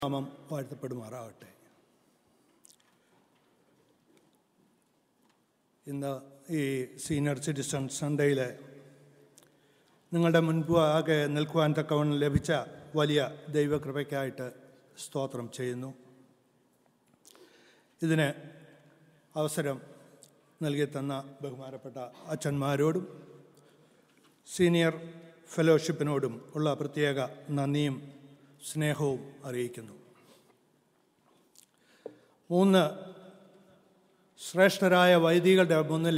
നാമം വാഴ്ത്തപ്പെടുമാറാകട്ടെ ഇന്ന് ഈ സീനിയർ സിറ്റിസൺ സൺഡേയിൽ നിങ്ങളുടെ മുൻപാകെ നിൽക്കുവാൻ തക്കവണ്ണം ലഭിച്ച വലിയ ദൈവകൃപയ്ക്കായിട്ട് സ്തോത്രം ചെയ്യുന്നു ഇതിന് അവസരം നൽകി തന്ന ബഹുമാനപ്പെട്ട അച്ഛന്മാരോടും സീനിയർ ഫെലോഷിപ്പിനോടും ഉള്ള പ്രത്യേക നന്ദിയും സ്നേഹവും അറിയിക്കുന്നു മൂന്ന് ശ്രേഷ്ഠരായ വൈദികളുടെ മുന്നിൽ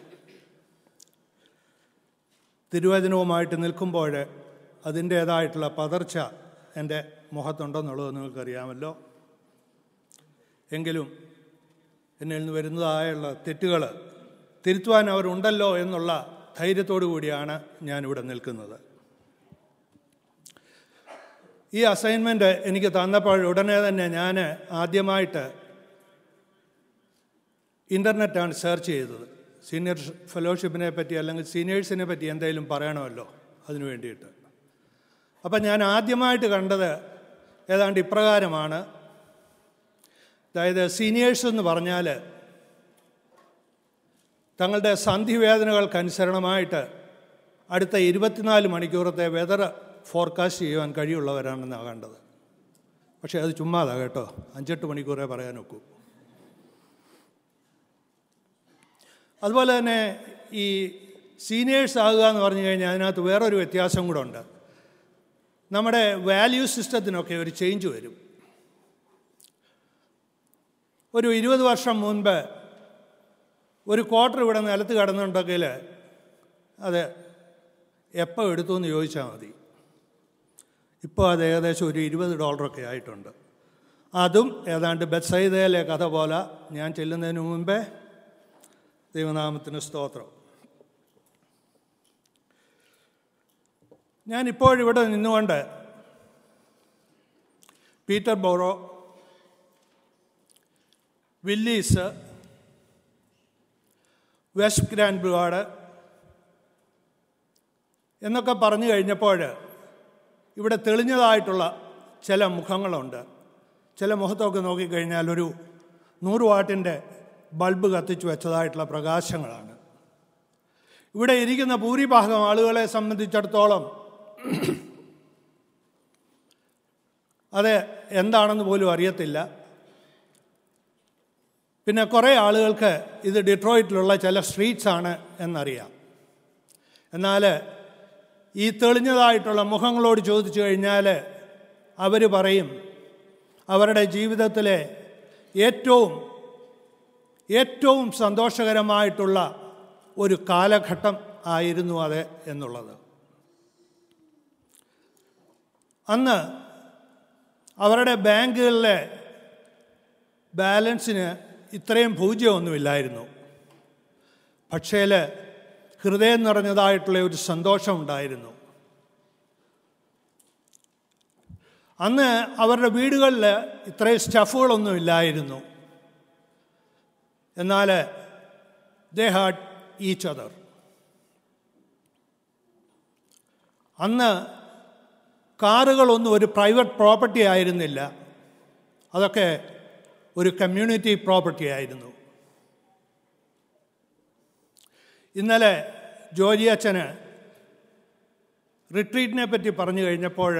തിരുവചനവുമായിട്ട് നിൽക്കുമ്പോൾ അതിൻ്റേതായിട്ടുള്ള പതർച്ച എൻ്റെ മുഖത്തുണ്ടെന്നുള്ളത് നിങ്ങൾക്കറിയാമല്ലോ എങ്കിലും എന്നിൽ നിന്ന് വരുന്നതായുള്ള തെറ്റുകൾ തിരുത്തുവാൻ അവരുണ്ടല്ലോ എന്നുള്ള ധൈര്യത്തോടു കൂടിയാണ് ഞാനിവിടെ നിൽക്കുന്നത് ഈ അസൈൻമെൻറ്റ് എനിക്ക് തന്നപ്പോൾ ഉടനെ തന്നെ ഞാൻ ആദ്യമായിട്ട് ഇൻ്റർനെറ്റാണ് സെർച്ച് ചെയ്തത് സീനിയർ ഫെലോഷിപ്പിനെ പറ്റി അല്ലെങ്കിൽ സീനിയേഴ്സിനെ പറ്റി എന്തെങ്കിലും പറയണമല്ലോ അതിനു വേണ്ടിയിട്ട് അപ്പം ഞാൻ ആദ്യമായിട്ട് കണ്ടത് ഏതാണ്ട് ഇപ്രകാരമാണ് അതായത് സീനിയേഴ്സ് എന്ന് പറഞ്ഞാൽ തങ്ങളുടെ സന്ധിവേദനകൾക്കനുസരണമായിട്ട് അടുത്ത ഇരുപത്തിനാല് മണിക്കൂറത്തെ വെതർ ഫോർകാസ്റ്റ് ചെയ്യുവാൻ കഴിയുള്ളവരാണെന്നാണ് കണ്ടത് പക്ഷേ അത് ചുമ്മാതാ കേട്ടോ അഞ്ചെട്ട് മണിക്കൂറേ പറയാൻ ഒക്കൂ അതുപോലെ തന്നെ ഈ സീനിയേഴ്സ് ആകുക എന്ന് പറഞ്ഞു കഴിഞ്ഞാൽ അതിനകത്ത് വേറൊരു വ്യത്യാസം കൂടെ ഉണ്ട് നമ്മുടെ വാല്യൂ സിസ്റ്റത്തിനൊക്കെ ഒരു ചേഞ്ച് വരും ഒരു ഇരുപത് വർഷം മുൻപ് ഒരു ക്വാർട്ടർ ഇവിടെ നിലത്ത് കിടന്നുണ്ടെങ്കിൽ അത് എപ്പോൾ എടുത്തു എന്ന് ചോദിച്ചാൽ മതി ഇപ്പോൾ അത് ഏകദേശം ഒരു ഇരുപത് ഡോളറൊക്കെ ആയിട്ടുണ്ട് അതും ഏതാണ്ട് ബെത്സൈദയിലെ കഥ പോലെ ഞാൻ ചെല്ലുന്നതിന് മുമ്പേ ദൈവനാമത്തിന് സ്തോത്രം ഞാൻ ഇപ്പോഴിവിടെ നിന്നുകൊണ്ട് Peterborough Willis West Grand Boulevard എന്നൊക്കെ പറഞ്ഞു കഴിഞ്ഞപ്പോൾ ഇവിടെ തെളിഞ്ഞതായിട്ടുള്ള ചില മുഖങ്ങളുണ്ട് ചില മുഖത്തൊക്കെ നോക്കിക്കഴിഞ്ഞാൽ ഒരു നൂറ് വാട്ടിൻ്റെ ബൾബ് കത്തിച്ചു വെച്ചതായിട്ടുള്ള പ്രകാശങ്ങളാണ് ഇവിടെ ഇരിക്കുന്ന ഭൂരിഭാഗം ആളുകളെ സംബന്ധിച്ചിടത്തോളം അത് എന്താണെന്ന് പോലും അറിയത്തില്ല പിന്നെ കുറേ ആളുകൾക്ക് ഇത് ഡിട്രോയിറ്റിലുള്ള ചില സ്ട്രീറ്റ്സ് ആണ് എന്നറിയാം എന്നാൽ ഈ തെളിഞ്ഞതായിട്ടുള്ള മുഖങ്ങളോട് ചോദിച്ചു കഴിഞ്ഞാൽ അവർ പറയും അവരുടെ ജീവിതത്തിലെ ഏറ്റവും ഏറ്റവും സന്തോഷകരമായിട്ടുള്ള ഒരു കാലഘട്ടം ആയിരുന്നു അത് എന്നുള്ളത് അന്ന് അവരുടെ ബാങ്കുകളിലെ ബാലൻസിന് ഇത്രയും പൂജ്യമൊന്നുമില്ലായിരുന്നു പക്ഷേ ഹൃദയം നിറഞ്ഞതായിട്ടുള്ള ഒരു സന്തോഷം ഉണ്ടായിരുന്നു അന്ന് അവരുടെ വീടുകളിൽ ഇത്രയും സ്റ്റഫുകളൊന്നും ഇല്ലായിരുന്നു എന്നാൽ ദേ ഹാഡ് ഈച്ച് അതർ അന്ന് കാറുകളൊന്നും ഒരു പ്രൈവറ്റ് പ്രോപ്പർട്ടി ആയിരുന്നില്ല അതൊക്കെ ഒരു കമ്മ്യൂണിറ്റി പ്രോപ്പർട്ടി ആയിരുന്നു ഇന്നലെ ജോജി അച്ഛന് റിട്രീറ്റിനെ പറ്റി പറഞ്ഞു കഴിഞ്ഞപ്പോൾ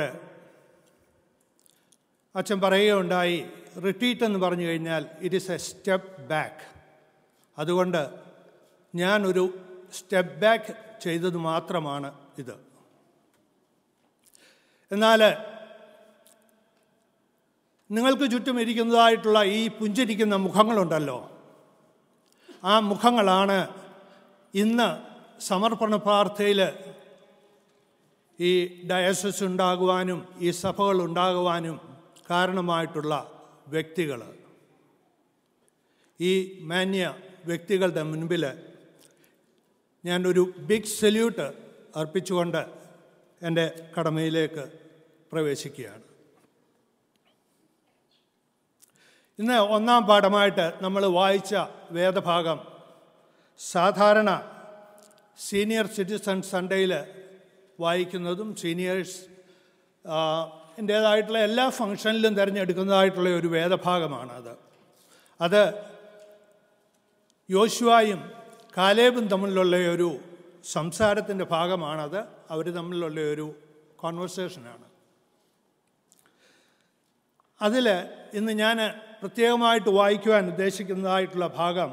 അച്ഛൻ പറയുകയുണ്ടായി റിട്രീറ്റ് എന്ന് പറഞ്ഞു കഴിഞ്ഞാൽ it is a step back അതുകൊണ്ട് ഞാനൊരു സ്റ്റെപ്പ് ബാക്ക് ചെയ്തത് മാത്രമാണ് ഇത് എന്നാൽ നിങ്ങൾക്ക് ചുറ്റും ഇരിക്കുന്നതായിട്ടുള്ള ഈ പുഞ്ചിരിക്കുന്ന മുഖങ്ങളുണ്ടല്ലോ ആ മുഖങ്ങളാണ് ഇന്ന് സമർപ്പണ പ്രാർത്ഥനയിൽ ഈ ഡയസസ് ഉണ്ടാകുവാനും ഈ സഭകൾ ഉണ്ടാകുവാനും കാരണമായിട്ടുള്ള വ്യക്തികൾ ഈ മാന്യ വ്യക്തികളുടെ മുൻപിൽ ഞാനൊരു ബിഗ് സല്യൂട്ട് അർപ്പിച്ചുകൊണ്ട് എൻ്റെ കടമയിലേക്ക് പ്രവേശിക്കുകയാണ് ഇന്ന് ഒന്നാം പാഠമായിട്ട് നമ്മൾ വായിച്ച വേദഭാഗം സാധാരണ സീനിയർ സിറ്റിസൺ സൺഡേയിൽ വായിക്കുന്നതും സീനിയേഴ്സ് എൻ്റേതായിട്ടുള്ള എല്ലാ ഫങ്ഷനിലും തിരഞ്ഞെടുക്കുന്നതായിട്ടുള്ള ഒരു വേദഭാഗമാണ് അത് അത് യോശുവായും കാലേബും തമ്മിലുള്ള ഒരു സംസാരത്തിൻ്റെ ഭാഗമാണത് അവർ തമ്മിലുള്ള ഒരു കോൺവെർസേഷനാണ് അതിൽ ഇന്ന് ഞാൻ പ്രത്യേകമായിട്ട് വായിക്കുവാൻ ഉദ്ദേശിക്കുന്നതായിട്ടുള്ള ഭാഗം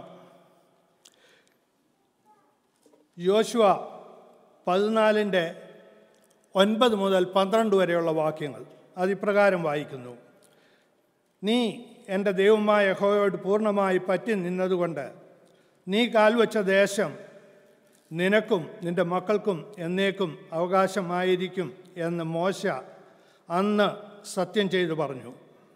യോശുവ പതിനാലിൻ്റെ ഒൻപത് മുതൽ പന്ത്രണ്ട് വരെയുള്ള വാക്യങ്ങൾ അതിപ്രകാരം വായിക്കുന്നു നീ എൻ്റെ ദൈവമായ യഹോയോട് പൂർണ്ണമായി പറ്റി നിന്നതുകൊണ്ട് നീ കാൽവച്ച ദേശം നിനക്കും നിന്റെ മക്കൾക്കും എന്നേക്കും അവകാശമായിരിക്കും എന്ന് മോശ അന്ന് സത്യം ചെയ്തു പറഞ്ഞു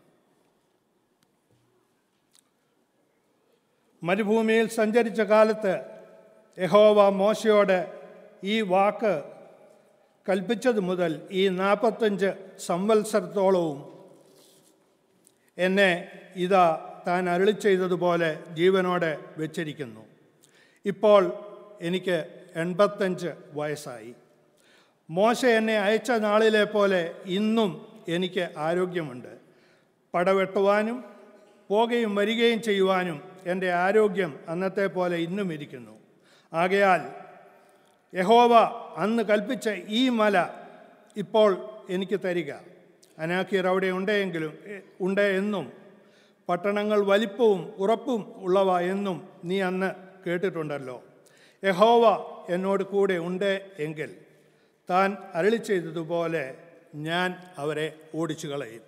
മരുഭൂമിയിൽ സഞ്ചരിച്ച കാലത്ത് യഹോവ മോശയോട് ഈ വാക്ക് കൽപ്പിച്ചത് മുതൽ ഈ നാൽപ്പത്തഞ്ച് സംവത്സരത്തോളവും എന്നെ ഇതാ താൻ അരുളി ചെയ്തതുപോലെ ജീവനോടെ വെച്ചിരിക്കുന്നു ഇപ്പോൾ എനിക്ക് എൺപത്തഞ്ച് വയസ്സായി മോശ എന്നെ അയച്ച നാളിലെ പോലെ ഇന്നും എനിക്ക് ആരോഗ്യമുണ്ട് പടവെട്ടുവാനും പോകുകയും വരികയും ചെയ്യുവാനും എൻ്റെ ആരോഗ്യം അന്നത്തെ പോലെ ഇന്നും ഇരിക്കുന്നു ആകയാൽ യഹോവ അന്ന് കൽപ്പിച്ച ഈ മല ഇപ്പോൾ എനിക്ക് തരിക അനാക്കിയർ അവിടെ ഉണ്ടെങ്കിലും ഉണ്ട് എന്നും പട്ടണങ്ങൾ വലിപ്പവും ഉറപ്പും ഉള്ളവ എന്നും നീ അന്ന് കേട്ടിട്ടുണ്ടല്ലോ യഹോവ എന്നോട് കൂടെ ഉണ്ട് എങ്കിൽ താൻ അരളി ചെയ്തതുപോലെ ഞാൻ അവരെ ഓടിച്ചു കളയും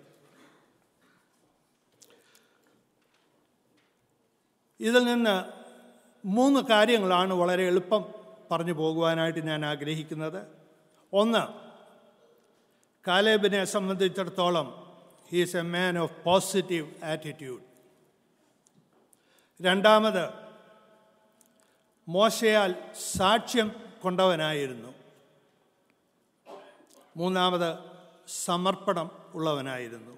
ഇതിൽ നിന്ന് മൂന്ന് കാര്യങ്ങളാണ് വളരെ എളുപ്പം പറഞ്ഞു പോകുവാനായിട്ട് ഞാൻ ആഗ്രഹിക്കുന്നത് ഒന്ന് കാലേബിനെ സംബന്ധിച്ചിടത്തോളം he's a man of positive attitude രണ്ടാമത് മോശയാൽ സാക്ഷ്യം കൊണ്ടവനായിരുന്നു മൂന്നാമത് സമർപ്പണം ഉള്ളവനായിരുന്നു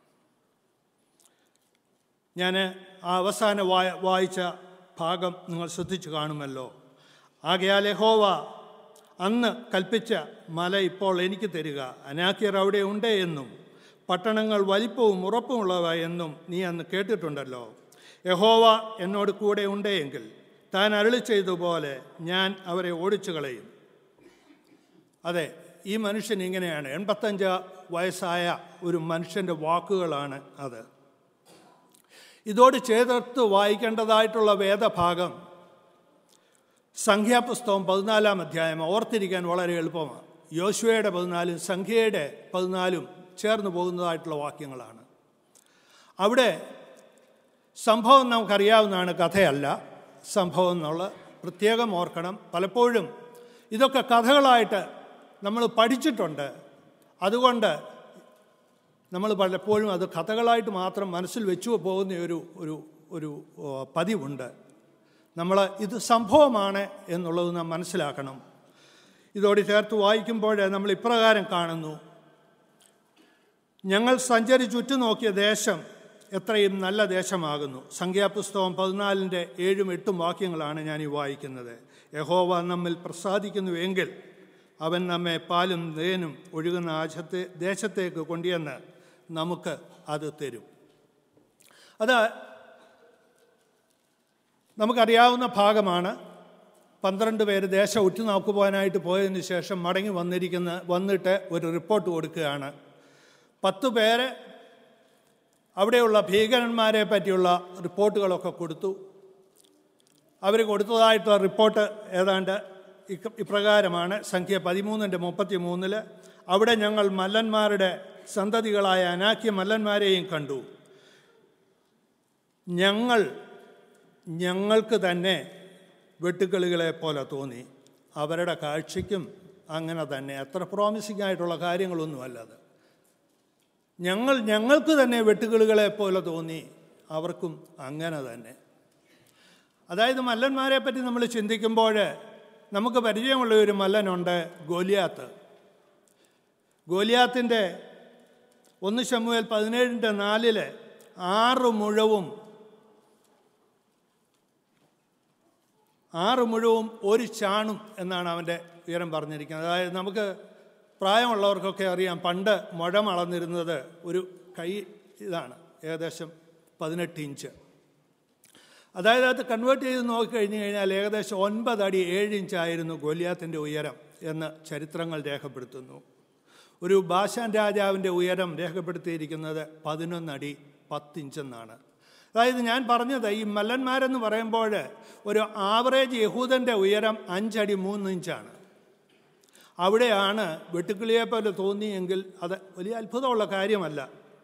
ഞാൻ ആ അവസാന വായ വായിച്ച ഭാഗം നിങ്ങൾ ശ്രദ്ധിച്ചു കാണുമല്ലോ ആകയാൽ യഹോവ അന്ന് കൽപ്പിച്ച മല ഇപ്പോൾ എനിക്ക് തരിക അനാക്യർ അവിടെ ഉണ്ട് എന്നും പട്ടണങ്ങൾ വലിപ്പവും ഉറപ്പുമുള്ളവ എന്നും നീ അന്ന് കേട്ടിട്ടുണ്ടല്ലോ യഹോവ എന്നോട് കൂടെ ഉണ്ട് എങ്കിൽ താൻ അരുളി ചെയ്തതുപോലെ ഞാൻ അവരെ ഓടിച്ചു കളയും അതെ ഈ മനുഷ്യൻ ഇങ്ങനെയാണ് എൺപത്തഞ്ച് വയസ്സായ ഒരു മനുഷ്യൻ്റെ വാക്കുകളാണ് അത് ഇതോട് ചേർത്ത് വായിക്കേണ്ടതായിട്ടുള്ള വേദഭാഗം സംഖ്യാപുസ്തകം പതിനാലാം അധ്യായം ഓർത്തിരിക്കാൻ വളരെ എളുപ്പമാണ് യോശുവയുടെ പതിനാലും സംഖ്യയുടെ പതിനാലും ചേർന്ന് പോകുന്നതായിട്ടുള്ള വാക്യങ്ങളാണ് അവിടെ സംഭവം നമുക്കറിയാവുന്നതാണ് കഥയല്ല സംഭവം എന്നുള്ള പ്രത്യേകം ഓർക്കണം പലപ്പോഴും ഇതൊക്കെ കഥകളായിട്ട് നമ്മൾ പഠിച്ചിട്ടുണ്ട് അതുകൊണ്ട് നമ്മൾ പലപ്പോഴും അത് കഥകളായിട്ട് മാത്രം മനസ്സിൽ വെച്ചു പോകുന്ന ഒരു ഒരു ഒരു പതിവുണ്ട് നമ്മൾ ഇത് സംഭവമാണ് എന്നുള്ളത് നാം മനസ്സിലാക്കണം ഇതോട് ചേർത്ത് വായിക്കുമ്പോൾ നമ്മൾ ഇപ്രകാരം കാണുന്നു ഞങ്ങൾ സഞ്ചരിച്ച് ഉറ്റുനോക്കിയ ദേശം എത്രയും നല്ല ദേശമാകുന്നു സംഖ്യാപുസ്തകം പതിനാലിൻ്റെ ഏഴും എട്ടും വാക്യങ്ങളാണ് ഞാൻ ഈ വായിക്കുന്നത് യഹോവ നമ്മിൽ പ്രസാദിക്കുന്നുവെങ്കിൽ അവൻ നമ്മെ പാലും തേനും ഒഴുകുന്ന ആശത്തെ ദേശത്തേക്ക് കൊണ്ടുവന്ന് നമുക്ക് അത് തരും അത് നമുക്കറിയാവുന്ന ഭാഗമാണ് പന്ത്രണ്ട് പേര് ദേശം ഉറ്റുനോക്കുവാനായിട്ട് പോയതിന് ശേഷം മടങ്ങി വന്നിരിക്കുന്ന വന്നിട്ട് ഒരു റിപ്പോർട്ട് കൊടുക്കുകയാണ് പത്ത് പേര് അവിടെയുള്ള ഭീകരന്മാരെ പറ്റിയുള്ള റിപ്പോർട്ടുകളൊക്കെ കൊടുത്തു അവർ കൊടുത്തതായിട്ടുള്ള റിപ്പോർട്ട് ഏതാണ്ട് ഇപ്രകാരമാണ് സംഖ്യ പതിമൂന്നിൻ്റെ മുപ്പത്തി മൂന്നില് അവിടെ ഞങ്ങൾ മല്ലന്മാരുടെ സന്തതികളായ അനാക്യ മല്ലന്മാരെയും കണ്ടു ഞങ്ങൾ ഞങ്ങൾക്ക് തന്നെ വെട്ടുക്കിളികളെ പോലെ തോന്നി അവരുടെ കാഴ്ചയ്ക്കും അങ്ങനെ തന്നെ അത്ര പ്രോമിസിംഗ് ആയിട്ടുള്ള കാര്യങ്ങളൊന്നുമല്ല അത് ഞങ്ങൾ ഞങ്ങൾക്ക് തന്നെ വെട്ടുകിളികളെ പോലെ തോന്നി അവർക്കും അങ്ങനെ തന്നെ അതായത് മല്ലന്മാരെ പറ്റി നമ്മൾ ചിന്തിക്കുമ്പോൾ നമുക്ക് പരിചയമുള്ള ഒരു മല്ലനുണ്ട് ഗോലിയാത്ത് ഗോലിയാത്തിൻ്റെ ഒന്ന് ശമുവേൽ പതിനേഴിൻ്റെ നാലില് ആറ് മുഴവും ആറ് മുഴവും ഒരു ചാണും എന്നാണ് അവൻ്റെ ഉയരം പറഞ്ഞിരിക്കുന്നത് അതായത് നമുക്ക് പ്രായമുള്ളവർക്കൊക്കെ അറിയാം പണ്ട് മുഴം അളന്നിരുന്നത് ഒരു കൈ ഇതാണ് ഏകദേശം പതിനെട്ട് ഇഞ്ച് അതായത് അത് കൺവേർട്ട് ചെയ്ത് നോക്കിക്കഴിഞ്ഞ് കഴിഞ്ഞാൽ ഏകദേശം ഒൻപത് അടി ഏഴ് ഇഞ്ചായിരുന്നു ഗോലിയാത്തിൻ്റെ ഉയരം എന്ന് ചരിത്രങ്ങൾ രേഖപ്പെടുത്തുന്നു ഒരു ബാഷാൻ രാജാവിൻ്റെ ഉയരം രേഖപ്പെടുത്തിയിരിക്കുന്നത് പതിനൊന്നടി പത്തിഞ്ചെന്നാണ് അതായത് ഞാൻ പറഞ്ഞത് ഈ മല്ലന്മാരെന്ന് പറയുമ്പോൾ ഒരു ആവറേജ് യഹൂദൻ്റെ ഉയരം അഞ്ചടി മൂന്ന് ഇഞ്ചാണ് അവിടെയാണ് വെട്ടുക്കിളിയെ പോലെ തോന്നിയെങ്കിൽ അത് വലിയ അത്ഭുതമുള്ള കാര്യമല്ല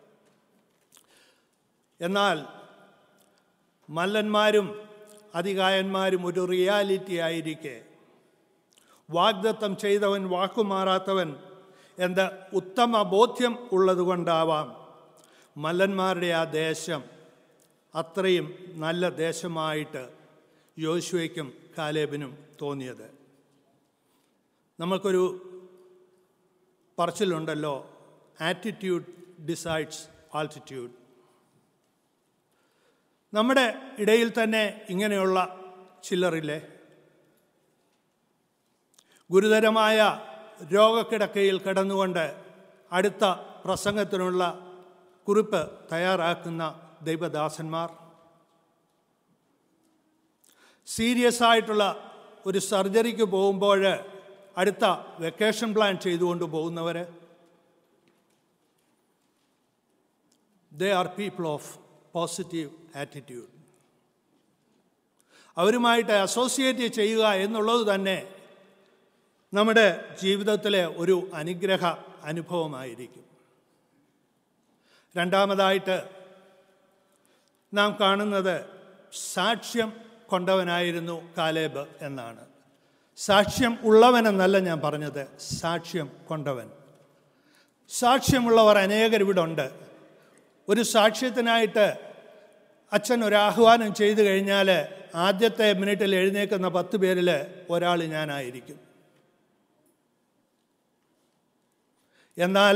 എന്നാൽ മല്ലന്മാരും അതികായന്മാരും ഒരു റിയാലിറ്റി ആയിരിക്കെ വാഗ്ദത്തം ചെയ്തവൻ വാക്കുമാറാത്തവൻ എന്ന ഉത്തമ ബോധ്യം ഉള്ളതുകൊണ്ടാവാം മല്ലന്മാരുടെ ആ ദേശം അത്രയും നല്ല ദേശമായിട്ട് യോശുവയ്ക്കും കാലേബിനും തോന്നിയത് നമ്മൾക്കൊരു പറച്ചിലുണ്ടല്ലോ ആറ്റിറ്റ്യൂഡ് ഡിസൈഡ്സ് ആൾട്ടിറ്റ്യൂഡ് നമ്മുടെ ഇടയിൽ തന്നെ ഇങ്ങനെയുള്ള ചില്ലറില്ലേ ഗുരുതരമായ രോഗക്കിടക്കയിൽ കിടന്നുകൊണ്ട് അടുത്ത പ്രസംഗത്തിനുള്ള കുറിപ്പ് തയ്യാറാക്കുന്ന ദൈവദാസന്മാർ സീരിയസ് ആയിട്ടുള്ള ഒരു സർജറിക്ക് പോകുമ്പോൾ അടുത്ത വെക്കേഷൻ പ്ലാൻ ചെയ്തുകൊണ്ട് പോകുന്നവർ they are people of positive attitude അവരുമായിട്ട് അസോസിയേറ്റ് ചെയ്യുക എന്നുള്ളത് തന്നെ നമ്മുടെ ജീവിതത്തിലെ ഒരു അനുഗ്രഹ അനുഭവമായിരിക്കും രണ്ടാമതായിട്ട് നാം കാണുന്നത് സാക്ഷ്യം കൊണ്ടവനായിരുന്നു കാലേബ് എന്നാണ് സാക്ഷ്യം ഉള്ളവനെന്നല്ല ഞാൻ പറഞ്ഞത് സാക്ഷ്യം കൊണ്ടവൻ സാക്ഷ്യമുള്ളവർ അനേകരിവിടെ ഉണ്ട് ഒരു സാക്ഷ്യത്തിനായിട്ട് അച്ഛൻ ഒരു ആഹ്വാനം ചെയ്തു കഴിഞ്ഞാൽ ആദ്യത്തെ മിനിറ്റിൽ എഴുന്നേക്കുന്ന പത്ത് പേരിൽ ഒരാൾ ഞാനായിരിക്കും എന്നാൽ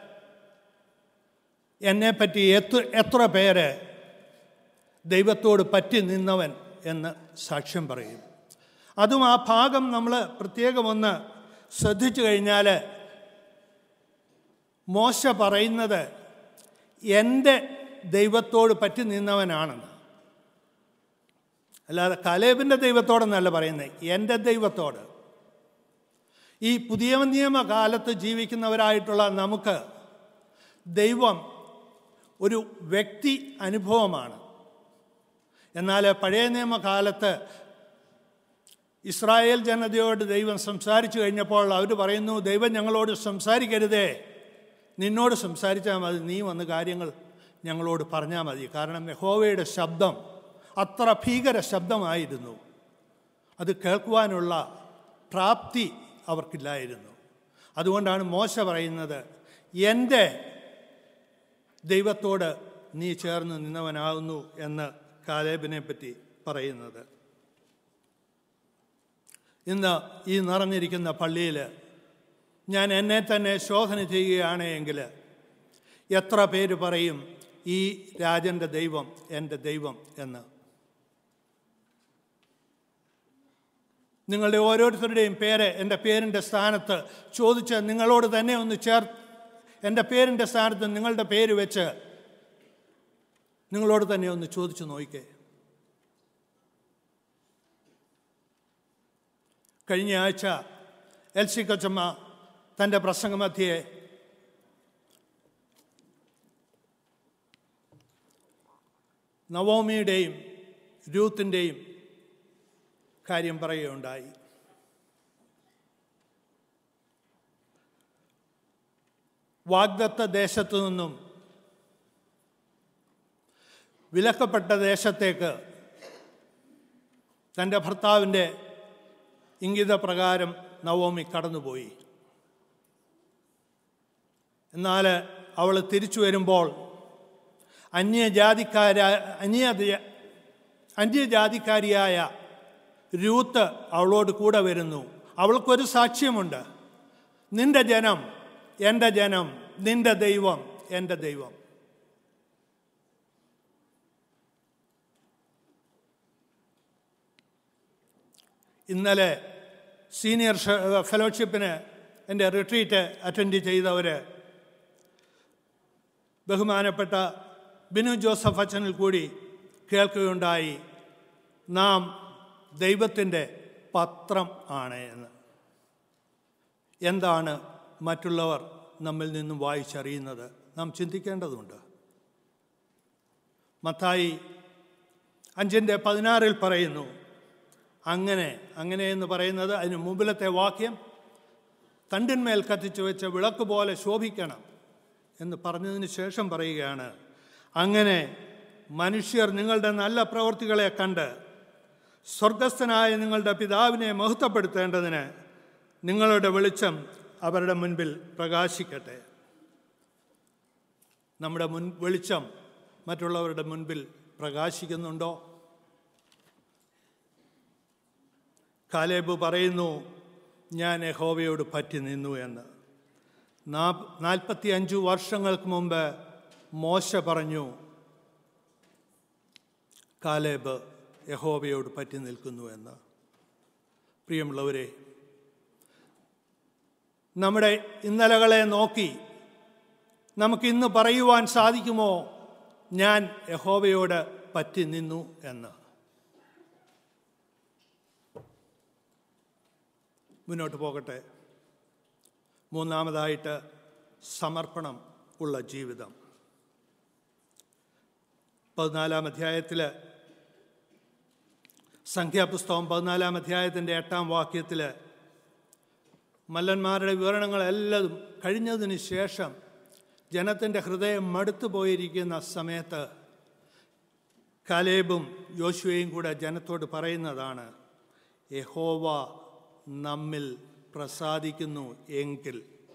എന്നെപ്പറ്റി എത്ര എത്ര പേര് ദൈവത്തോട് പറ്റി നിന്നവൻ എന്ന് സാക്ഷ്യം പറയും അതും ആ ഭാഗം നമ്മൾ പ്രത്യേകം ഒന്ന് ശ്രദ്ധിച്ചു കഴിഞ്ഞാൽ മോശ പറയുന്നത് എൻ്റെ ദൈവത്തോട് പറ്റി നിന്നവനാണെന്ന് അല്ലാതെ കലേബിൻ്റെ ദൈവത്തോടെന്നല്ല പറയുന്നത് എൻ്റെ ദൈവത്തോട് ഈ പുതിയ നിയമ കാലത്ത് ജീവിക്കുന്നവരായിട്ടുള്ള നമുക്ക് ദൈവം ഒരു വ്യക്തി അനുഭവമാണ് എന്നാൽ പഴയ നിയമകാലത്ത് ഇസ്രായേൽ ജനതയോട് ദൈവം സംസാരിച്ചു കഴിഞ്ഞപ്പോൾ അവർ പറയുന്നു ദൈവം ഞങ്ങളോട് സംസാരിക്കരുതേ നിന്നോട് സംസാരിച്ചാൽ മതി നീ വന്ന് കാര്യങ്ങൾ ഞങ്ങളോട് പറഞ്ഞാൽ മതി കാരണം യഹോവയുടെ ശബ്ദം അത്ര ഭീകര ശബ്ദമായിരുന്നു അത് കേൾക്കുവാനുള്ള പ്രാപ്തി അവർക്കില്ലായിരുന്നു അതുകൊണ്ടാണ് മോശ പറയുന്നത് എൻ്റെ ദൈവത്തോട് നീ ചേർന്ന് നിന്നവനാകുന്നു എന്ന് കാലേബിനെ പറ്റി പറയുന്നത് ഇന്ന് ഈ നിറഞ്ഞിരിക്കുന്ന പള്ളിയിൽ ഞാൻ എന്നെ തന്നെ ശോധന ചെയ്യുകയാണ് എങ്കിൽ എത്ര പേര് പറയും ഈ രാജൻ്റെ ദൈവം എൻ്റെ ദൈവം എന്ന് നിങ്ങളുടെ ഓരോരുത്തരുടെയും പേര് എൻ്റെ പേരിൻ്റെ സ്ഥാനത്ത് ചോദിച്ച് നിങ്ങളോട് തന്നെ ഒന്ന് ചേർ എൻ്റെ പേരിൻ്റെ സ്ഥാനത്ത് നിങ്ങളുടെ പേര് വെച്ച് നിങ്ങളോട് തന്നെ ഒന്ന് ചോദിച്ചു നോക്കിക്കേ കഴിഞ്ഞ ആഴ്ച എൽ സി കൊച്ചമ്മ തൻ്റെ പ്രസംഗമധ്യയെ നവോമിയുടെയും രൂത്തിൻ്റെയും കാര്യം പറയുകയുണ്ടായി വാഗ്ദത്ത ദേശത്തു നിന്നും വിലക്കപ്പെട്ട ദേശത്തേക്ക് തൻ്റെ ഭർത്താവിൻ്റെ ഇംഗിതപ്രകാരം നവോമി കടന്നുപോയി എന്നാൽ അവൾ തിരിച്ചു വരുമ്പോൾ അന്യജാതിക്കാര അന്യ അന്യജാതിക്കാരിയായ രൂത്ത് അവളോട് കൂടെ വരുന്നു അവൾക്കൊരു സാക്ഷ്യമുണ്ട് നിന്റെ ജനം എൻ്റെ ജനം നിന്റെ ദൈവം എൻ്റെ ദൈവം ഇന്നലെ സീനിയർ ഫെലോഷിപ്പിന് എൻ്റെ റിട്രീറ്റ് അറ്റൻഡ് ചെയ്തവർ ബഹുമാനപ്പെട്ട ബിനു ജോസഫ് അച്ഛനിൽ കൂടി കേൾക്കുകയുണ്ടായി നാം ദൈവത്തിൻ്റെ പത്രം ആണ് എന്ന് എന്താണ് മറ്റുള്ളവർ നമ്മിൽ നിന്നും വായിച്ചറിയുന്നത് നാം ചിന്തിക്കേണ്ടതുണ്ട് മത്തായി അഞ്ചിൻ്റെ പതിനാറിൽ പറയുന്നു അങ്ങനെ അങ്ങനെ എന്ന് പറയുന്നത് അതിന് മുമ്പിലത്തെ വാക്യം തണ്ടിന്മേൽ കത്തിച്ചു വെച്ച വിളക്ക് പോലെ ശോഭിക്കണം എന്ന് പറഞ്ഞതിന് ശേഷം പറയുകയാണ് അങ്ങനെ മനുഷ്യർ നിങ്ങളുടെ നല്ല പ്രവൃത്തികളെ കണ്ട് സ്വർഗസ്ഥനായ നിങ്ങളുടെ പിതാവിനെ മഹത്വപ്പെടുത്തേണ്ടതിന് നിങ്ങളുടെ വെളിച്ചം അവരുടെ മുൻപിൽ പ്രകാശിക്കട്ടെ നമ്മുടെ മുൻ വെളിച്ചം മറ്റുള്ളവരുടെ മുൻപിൽ പ്രകാശിക്കുന്നുണ്ടോ കാലേബ് പറയുന്നു ഞാൻ യഹോവയോട് പറ്റി നിന്നു എന്ന് നാൽപ്പത്തി അഞ്ചു വർഷങ്ങൾക്ക് മുമ്പ് മോശ പറഞ്ഞു കാലേബ് യഹോവയോട് പറ്റി നിൽക്കുന്നു എന്ന് പ്രിയമുള്ളവരെ നമ്മുടെ ഇന്നലകളെ നോക്കി നമുക്കിന്ന് പറയുവാൻ സാധിക്കുമോ ഞാൻ യഹോവയോട് പറ്റി നിന്നു എന്ന് മുന്നോട്ട് പോകട്ടെ മൂന്നാമതായിട്ട് സമർപ്പണം ഉള്ള ജീവിതം പതിനാലാം അധ്യായത്തിൽ സംഖ്യാപുസ്തകം പതിനാലാം അധ്യായത്തിൻ്റെ എട്ടാം വാക്യത്തിൽ മല്ലന്മാരുടെ വിവരണങ്ങളെല്ലാം കഴിഞ്ഞതിന് ശേഷം ജനത്തിൻ്റെ ഹൃദയം മടുത്തു പോയിരിക്കുന്ന സമയത്ത് കലേബും യോശുവയും കൂടെ ജനത്തോട് പറയുന്നതാണ് യഹോവ നമ്മിൽ പ്രസാദിക്കുന്നു എങ്കിൽ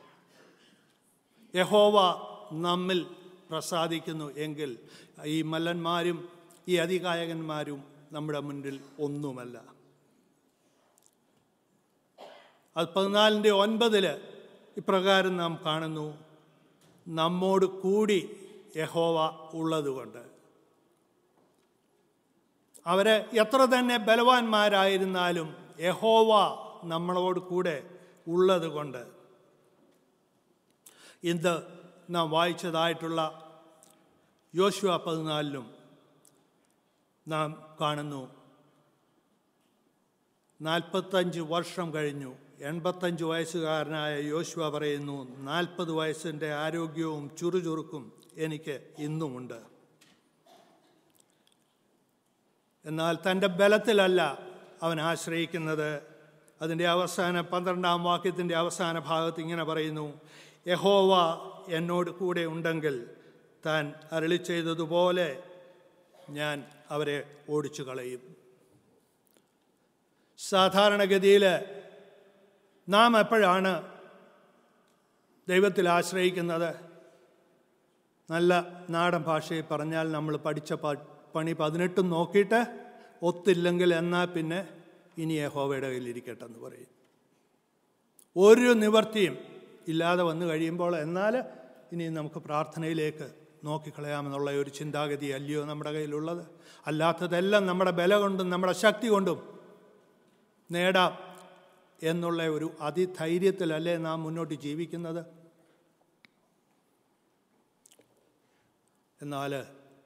യഹോവ നമ്മിൽ പ്രസാദിക്കുന്നു എങ്കിൽ ഈ മല്ലന്മാരും ഈ അധികായകന്മാരും നമ്മുടെ മുന്നിൽ ഒന്നുമല്ല അത് പതിനാലിൻ്റെ ഒൻപതിൽ ഇപ്രകാരം നാം കാണുന്നു നമ്മോട് കൂടി യഹോവ ഉള്ളതുകൊണ്ട് അവര് എത്ര തന്നെ ബലവാന്മാരായിരുന്നാലും യഹോവ നമ്മളോട് കൂടെ ഉള്ളത് കൊണ്ട് ഇന്ന് നാം വായിച്ചതായിട്ടുള്ള യോശുവ പതിനാലിലും നാം കാണുന്നു നാൽപ്പത്തഞ്ച് വർഷം കഴിഞ്ഞു എൺപത്തഞ്ച് വയസ്സുകാരനായ യോശുവ പറയുന്നു നാൽപ്പത് വയസ്സിൻ്റെ ആരോഗ്യവും ചുറുചുറുക്കും എനിക്ക് ഇന്നുമുണ്ട് എന്നാൽ തൻ്റെ ബലത്തിലല്ല അവൻ ആശ്രയിക്കുന്നത് അതിൻ്റെ അവസാന പന്ത്രണ്ടാം വാക്യത്തിൻ്റെ അവസാന ഭാഗത്ത് ഇങ്ങനെ പറയുന്നു യഹോവ എന്നോട് കൂടെ ഉണ്ടെങ്കിൽ താൻ അരളി ചെയ്തതുപോലെ ഞാൻ അവരെ ഓടിച്ചു കളയും സാധാരണഗതിയിൽ നാം എപ്പോഴാണ് ദൈവത്തിൽ ആശ്രയിക്കുന്നത് നല്ല നാടൻ ഭാഷയിൽ പറഞ്ഞാൽ നമ്മൾ പഠിച്ച പണി പതിനെട്ടും നോക്കിയിട്ട് ഒത്തില്ലെങ്കിൽ എന്നാൽ പിന്നെ ഇനി യഹോവയുടെ കയ്യിലിരിക്കട്ടെ എന്ന് പറയും ഒരു നിവർത്തിയും ഇല്ലാതെ വന്നു കഴിയുമ്പോൾ എന്നാൽ ഇനി നമുക്ക് പ്രാർത്ഥനയിലേക്ക് നോക്കിക്കളയാമെന്നുള്ള ഒരു ചിന്താഗതി അല്ലയോ നമ്മുടെ കയ്യിലുള്ളത് അല്ലാത്തതെല്ലാം നമ്മുടെ ബല കൊണ്ടും നമ്മുടെ ശക്തി കൊണ്ടും നേടാം എന്നുള്ള ഒരു അതിധൈര്യത്തിലല്ലേ നാം മുന്നോട്ട് ജീവിക്കുന്നത് എന്നാൽ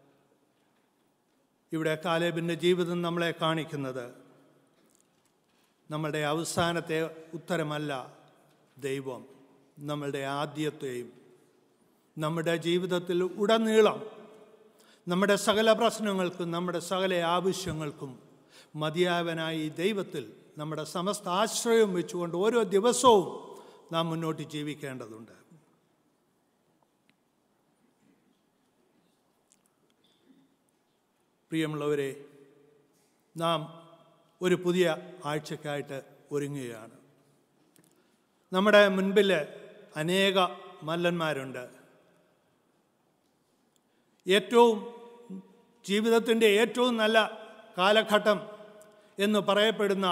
ഇവിടെ കാലേബിൻ്റെ ജീവിതം നമ്മളെ കാണിക്കുന്നത് നമ്മളുടെ അവസാനത്തെ ഉത്തരമല്ല ദൈവം നമ്മളുടെ ആദ്യത്തെയും നമ്മുടെ ജീവിതത്തിൽ ഉടനീളം നമ്മുടെ സകല പ്രശ്നങ്ങൾക്കും നമ്മുടെ സകല ആവശ്യങ്ങൾക്കും മതിയാവനായി ദൈവത്തിൽ നമ്മുടെ സമസ്ത ആശ്രയം വെച്ചുകൊണ്ട് ഓരോ ദിവസവും നാം മുന്നോട്ട് ജീവിക്കേണ്ടതുണ്ട് പ്രിയമുള്ളവരെ നാം ഒരു പുതിയ ആഴ്ചക്കായിട്ട് ഒരുങ്ങുകയാണ് നമ്മുടെ മുൻപിൽ അനേക മല്ലന്മാരുണ്ട് ഏറ്റവും ജീവിതത്തിൻ്റെ ഏറ്റവും നല്ല കാലഘട്ടം എന്ന് പറയപ്പെടുന്ന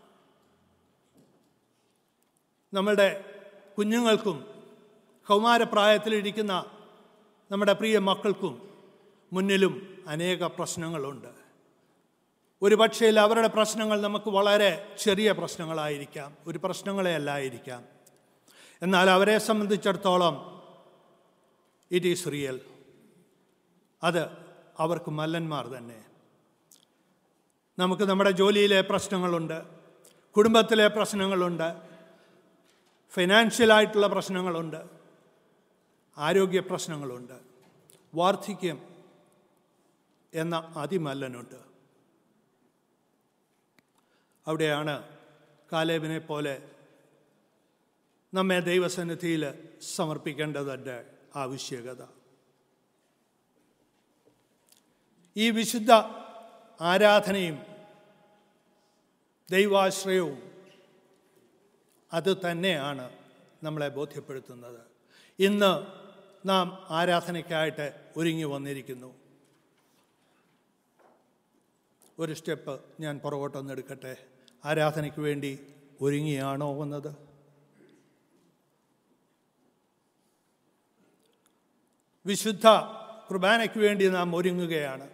നമ്മളുടെ കുഞ്ഞുങ്ങൾക്കും കൗമാരപ്രായത്തിലിരിക്കുന്ന നമ്മുടെ പ്രിയ മക്കൾക്കും മുന്നിലും അനേക പ്രശ്നങ്ങളുണ്ട് ഒരു പക്ഷേ അവരുടെ പ്രശ്നങ്ങൾ നമുക്ക് വളരെ ചെറിയ പ്രശ്നങ്ങളായിരിക്കാം ഒരു പ്രശ്നങ്ങളെ അല്ലായിരിക്കാം എന്നാൽ അവരെ സംബന്ധിച്ചിടത്തോളം ഇറ്റ് ഈസ് റിയൽ അത് അവർക്ക് മല്ലന്മാർ തന്നെ നമുക്ക് നമ്മുടെ ജോലിയിലെ പ്രശ്നങ്ങളുണ്ട് കുടുംബത്തിലെ പ്രശ്നങ്ങളുണ്ട് ഫിനാൻഷ്യലായിട്ടുള്ള പ്രശ്നങ്ങളുണ്ട് ആരോഗ്യ പ്രശ്നങ്ങളുണ്ട് വാർദ്ധക്യം എന്ന അതിമല്ലനുണ്ട് അവിടെയാണ് കാലേബിനെ പോലെ നമ്മെ ദൈവസന്നിധിയിൽ സമർപ്പിക്കേണ്ടതിൻ്റെ ആവശ്യകത ഈ വിശുദ്ധ ആരാധനയും ദൈവാശ്രയവും അത് തന്നെയാണ് നമ്മളെ ബോധ്യപ്പെടുത്തുന്നത് ഇന്ന് നാം ആരാധനയ്ക്കായിട്ട് ഒരുങ്ങി വന്നിരിക്കുന്നു ഒരു സ്റ്റെപ്പ് ഞാൻ പുറകോട്ടൊന്ന് എടുക്കട്ടെ ആരാധനയ്ക്ക് വേണ്ടി ഒരുങ്ങിയാണോ വന്നത് വിശുദ്ധ കുർബാനയ്ക്ക് വേണ്ടി നാം ഒരുങ്ങുകയാണ്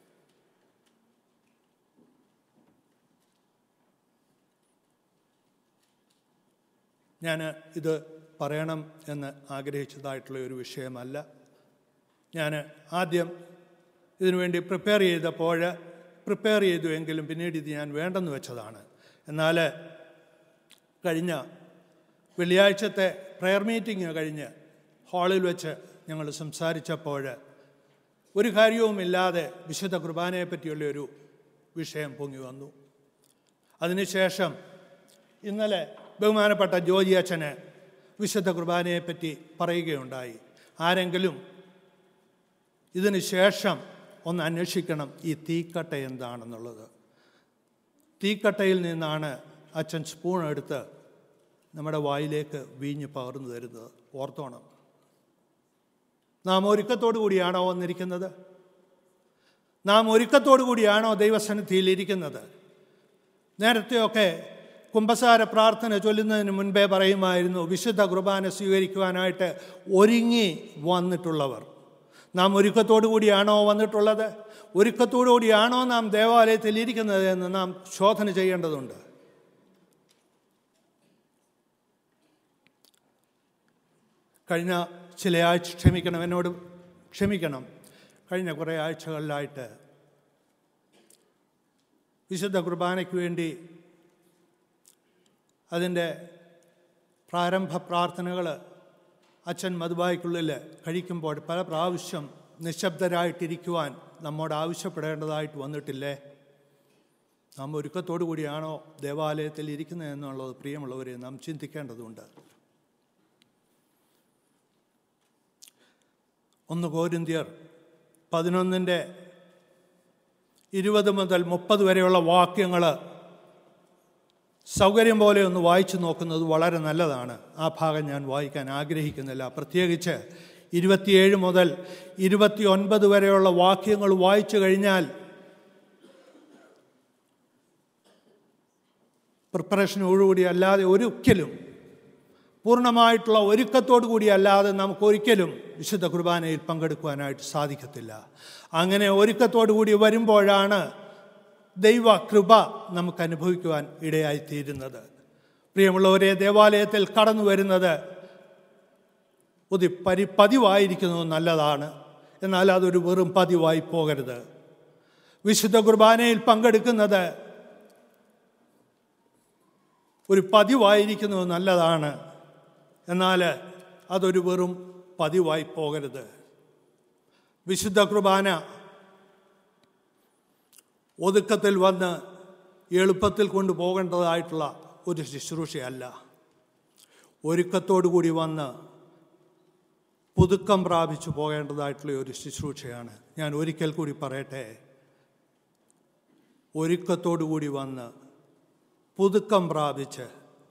ഞാൻ ഇത് പറയണം എന്ന് ആഗ്രഹിച്ചതായിട്ടുള്ള ഒരു വിഷയമല്ല ഞാൻ ആദ്യം ഇതിനുവേണ്ടി പ്രിപ്പയർ ചെയ്തപ്പോൾ പ്രിപ്പയർ ചെയ്തു എങ്കിലും പിന്നീട് ഇത് ഞാൻ വേണ്ടെന്ന് വെച്ചതാണ് എന്നാൽ കഴിഞ്ഞ വെള്ളിയാഴ്ചത്തെ പ്രെയർ മീറ്റിംഗ് കഴിഞ്ഞ് ഹാളിൽ വെച്ച് ഞങ്ങൾ സംസാരിച്ചപ്പോൾ ഒരു കാര്യവുമില്ലാതെ വിശുദ്ധ കുർബാനയെ പറ്റിയുള്ള ഒരു വിഷയം പൊങ്ങി വന്നു അതിനുശേഷം ഇന്നലെ ബഹുമാനപ്പെട്ട ജോജി അച്ഛന് വിശുദ്ധ കുർബാനയെപ്പറ്റി പറയുകയുണ്ടായി ആരെങ്കിലും ഇതിന് ശേഷം ഒന്ന് അന്വേഷിക്കണം ഈ തീക്കട്ട എന്താണെന്നുള്ളത് തീക്കട്ടയിൽ നിന്നാണ് അച്ഛൻ സ്പൂൺ എടുത്ത് നമ്മുടെ വായിലേക്ക് വീഞ്ഞ് പകർന്നു തരുന്നത് ഓർത്തോണം നാം ഒരുക്കത്തോടു കൂടിയാണോ വന്നിരിക്കുന്നത് നാം ഒരുക്കത്തോടു കൂടിയാണോ ദൈവസന്നിധിയിൽ ഇരിക്കുന്നത് നേരത്തെയൊക്കെ കുംഭസാര പ്രാർത്ഥന ചൊല്ലുന്നതിന് മുൻപേ പറയുമായിരുന്നു വിശുദ്ധ കുർബാന സ്വീകരിക്കുവാനായിട്ട് ഒരുങ്ങി വന്നിട്ടുള്ളവർ നാം ഒരുക്കത്തോടു കൂടിയാണോ വന്നിട്ടുള്ളത് ഒരുക്കത്തോടു കൂടിയാണോ നാം ദേവാലയത്തിൽ ഇരിക്കുന്നത് എന്ന് നാം ശോധന ചെയ്യേണ്ടതുണ്ട് കഴിഞ്ഞ ചില ആഴ്ച ക്ഷമിക്കണം എന്നോട് ക്ഷമിക്കണം കഴിഞ്ഞ കുറേ ആഴ്ചകളിലായിട്ട് വിശുദ്ധ കുർബാനയ്ക്ക് വേണ്ടി അതിൻ്റെ പ്രാരംഭ പ്രാർത്ഥനകൾ അച്ഛൻ മധുബായ്ക്കുള്ളിൽ കഴിക്കുമ്പോൾ പല പ്രാവശ്യം നിശബ്ദരായിട്ടിരിക്കുവാൻ നമ്മോട് ആവശ്യപ്പെടേണ്ടതായിട്ട് വന്നിട്ടില്ലേ നാം ഒരുക്കത്തോടു കൂടിയാണോ ദേവാലയത്തിൽ ഇരിക്കുന്നത് എന്നുള്ളത് പ്രിയമുള്ളവരെ നാം ചിന്തിക്കേണ്ടതുണ്ട് ഒന്ന് കോരിന്ത്യർ പതിനൊന്നിൻ്റെ ഇരുപത് മുതൽ മുപ്പത് വരെയുള്ള വാക്യങ്ങൾ സൗകര്യം പോലെ ഒന്ന് വായിച്ചു നോക്കുന്നത് വളരെ നല്ലതാണ് ആ ഭാഗം ഞാൻ വായിക്കാൻ ആഗ്രഹിക്കുന്നില്ല പ്രത്യേകിച്ച് ഇരുപത്തിയേഴ് മുതൽ ഇരുപത്തി ഒൻപത് വരെയുള്ള വാക്യങ്ങൾ വായിച്ചു കഴിഞ്ഞാൽ പ്രിപ്പറേഷനോടുകൂടി അല്ലാതെ ഒരിക്കലും പൂർണ്ണമായിട്ടുള്ള ഒരുക്കത്തോടു കൂടി അല്ലാതെ നമുക്കൊരിക്കലും വിശുദ്ധ കുർബാനയിൽ പങ്കെടുക്കുവാനായിട്ട് സാധിക്കത്തില്ല അങ്ങനെ ഒരുക്കത്തോടു കൂടി വരുമ്പോഴാണ് ദൈവ കൃപ നമുക്ക് അനുഭവിക്കുവാൻ ഇടയായിത്തീരുന്നത് പ്രിയമുള്ളവരെ ദേവാലയത്തിൽ കടന്നു വരുന്നത് ഒരു പരി പതിവായിരിക്കുന്നത് നല്ലതാണ് എന്നാൽ അതൊരു വെറും പതിവായി പോകരുത് വിശുദ്ധ കുർബാനയിൽ പങ്കെടുക്കുന്നത് ഒരു പതിവായിരിക്കുന്നത് നല്ലതാണ് എന്നാൽ അതൊരു വെറും പതിവായി പോകരുത് വിശുദ്ധ കുർബാന ഒതുക്കത്തിൽ വന്ന് എളുപ്പത്തിൽ കൊണ്ടുപോകേണ്ടതായിട്ടുള്ള ഒരു ശുശ്രൂഷയല്ല ഒരുക്കത്തോടു വന്ന് പുതുക്കം പ്രാപിച്ചു പോകേണ്ടതായിട്ടുള്ള ഒരു ശുശ്രൂഷയാണ് ഞാൻ ഒരിക്കൽ കൂടി പറയട്ടെ ഒരുക്കത്തോടു കൂടി വന്ന് പുതുക്കം പ്രാപിച്ച്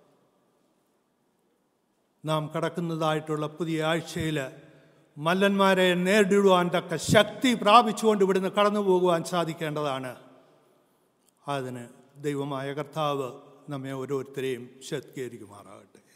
നാം കടക്കുന്നതായിട്ടുള്ള പുതിയ ആഴ്ചയിൽ മല്ലന്മാരെ നേരിടുവാൻ തക്ക ശക്തി പ്രാപിച്ചുകൊണ്ട് ഇവിടുന്ന് കടന്നു പോകുവാൻ സാധിക്കേണ്ടതാണ് അതിന് ദൈവമായ കർത്താവ് നമ്മെ ഓരോരുത്തരെയും ശക്തീകരിക്കുമാറാകട്ടെ